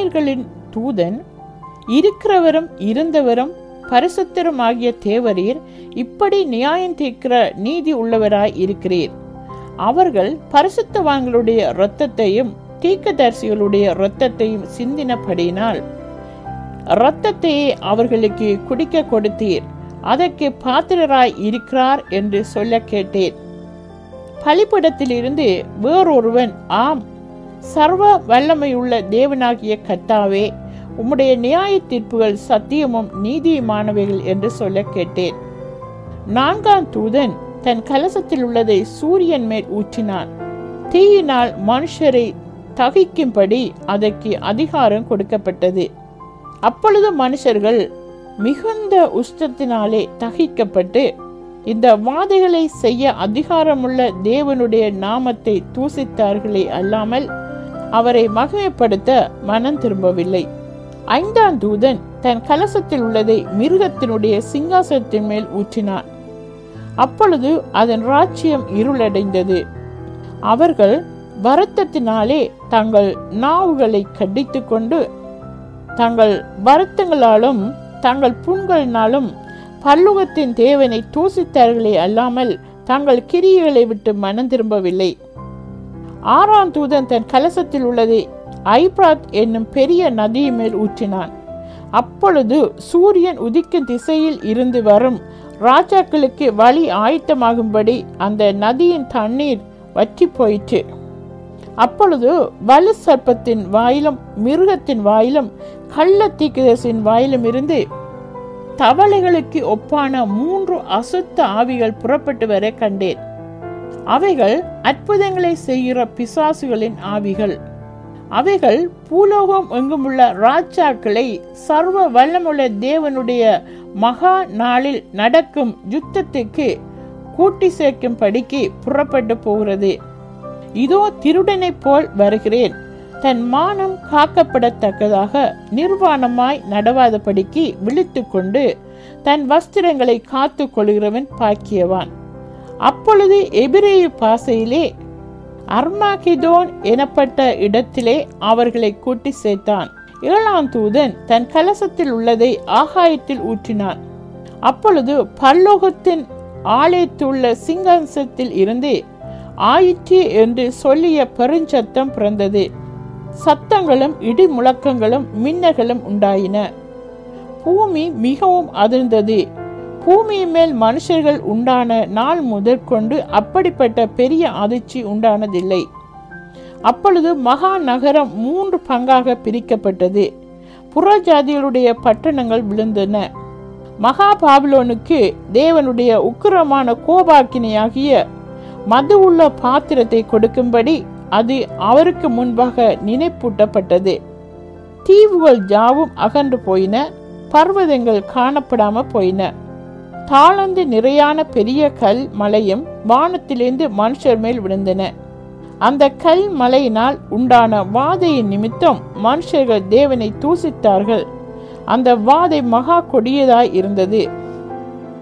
சேனைகளின் தூதன் இருக்கிறவரும் இருந்தவரும் பரிசுத்தருமாகிய தேவரீர் இப்படி நியாயம் தீர்க்கிற நீதி உள்ளவராய் இருக்கிறீர் அவர்கள் பரிசுத்தவான்களுடைய இரத்தத்தையும் தீர்க்கதரிசிகளுடைய இரத்தத்தையும் சிந்தினபடியினால் இரத்தத்தையே அவர்களுக்கு குடிக்க கொடுத்தீர் அதற்கு பாத்திரராய் இருக்கிறார் என்று சொல்ல கேட்டேன் பலிப்பிடத்திலிருந்து வேறொருவன் ஆம் சர்வ வல்லமையுள்ள தேவனாகிய கர்த்தாவே உம்முடைய நியாய தீர்ப்புகள் சத்தியமும் நீதியுமானவைகள் என்று சொல்ல கேட்டேன் நான்காம் தூதன் தன் கலசத்தில் உள்ளதை சூரியன் மேல் ஊற்றினான் தீயினால் மனுஷரை தகிக்கும்படி அதற்கு அதிகாரம் கொடுக்கப்பட்டது அப்பொழுது மனுஷர்கள் மிகுந்த உஷ்டத்தினாலே தகிக்கப்பட்டு இந்த வாதைகளை செய்ய அதிகாரமுள்ள தேவனுடைய நாமத்தை தூசித்தார்களே அல்லாமல் அவரை மகிமைப்படுத்த மனம் திரும்பவில்லை ஐந்தாம் தூதன் தன் கலசத்தில் உள்ளதை மிருகத்தினுடைய சிங்காசனத்தின் மேல் ஊற்றினான் அப்பொழுது அதன் ராஜ்யம் இருளடைந்தது அவர்கள் வருத்தத்தினாலே தங்கள் நாவுகளை கடித்து கொண்டு தங்கள் வருத்தங்களாலும் தங்கள் புண்களினாலும் பல்லுகத்தின் தேவனை தூசித்தார்களே அல்லாமல் தங்கள் கிரியைகளை விட்டு மனம் திரும்பவில்லை ஆறாம் தூதன் தன் கலசத்தில் உள்ளதை ஐப்ராத் என்னும் பெரிய நதியை மேல் ஊற்றினான் அப்பொழுது சூரியன் உதிக்கும் திசையில் இருந்து வரும் ராஜாக்களுக்கு வழி ஆயத்தமாகும்படி அந்த நதியின் தண்ணீர் வற்றி போயிற்று அப்பொழுது வலு சர்ப்பத்தின் வாயிலும் மிருகத்தின் வாயிலும் கள்ள தீக்குதசின் வாயிலும் இருந்து தவளைகளுக்கு ஒப்பான மூன்று அசுத்த ஆவிகள் புறப்பட்டு வர கண்டேன் அவைகள் அற்புதங்களை செய்கிற பிசாசுகளின் ஆவிகள் அவைகள் பூலோகம் எங்குமுள்ள ராஜாக்களை சர்வ வல்லமுள்ள தேவனுடைய மகா நாளில் நடக்கும் யுத்தத்துக்கு கூட்டி சேர்க்கும் படிக்கு புறப்பட்டு போகிறது இதோ திருடனைப் போல் வருகிறேன் தன் மானம் காக்கப்படத்தக்கதாக நிர்வாணமாய் நடவாதபடிக்கு விழித்துக் கொண்டு தன் வஸ்திரங்களை காத்து கொள்கிறவன் பாக்கியவான் அப்பொழுது எபிரேய பாசையிலே அர்மாகிதோன் எனப்பட்ட இடத்திலே அவர்களை கூட்டி சேர்த்தான் ஏழாம் தூதன் தன் கலசத்தில் உள்ளதை ஆகாயத்தில் ஊற்றினான் அப்பொழுது பல்லோகத்தின் ஆலயத்துள்ள சிங்காசத்தில் இருந்து ஆயிற்று என்று சொல்லிய பெருஞ்சத்தம் பிறந்தது சத்தங்களும் இடி முழக்கங்களும் மின்னல்களும் உண்டாயின பூமி மிகவும் அதிர்ந்தது பூமியின் மேல் மனுஷர்கள் உண்டான நாள் முதற்கொண்டு அப்படிப்பட்ட பெரிய அதிர்ச்சி உண்டானதில்லை அப்பொழுது மகா நகரம் மூன்று பங்காக பிரிக்கப்பட்டது புறஜாதிகளுடைய பட்டணங்கள் விழுந்தன மகா பாபிலோனுக்கு தேவனுடைய உக்கிரமான கோபாக்கினையாகிய மது உள்ள பாத்திரத்தை கொடுக்கும்படி அது அவருக்கு முன்பாக நினைப்பூட்டப்பட்டது தீவுகள் யாவும் அகன்று போயின பர்வதங்கள் காணப்படாம போயின தாளந்து நிறையான பெரிய கல் மலையும் வானத்திலிருந்து மனுஷர் மேல் விழுந்தன அந்த கல் மலையினால் உண்டான வாதையின் நிமித்தம் மனுஷர்கள் தேவனை தூசித்தார்கள் அந்த வாதை மகா கொடியதாய் இருந்தது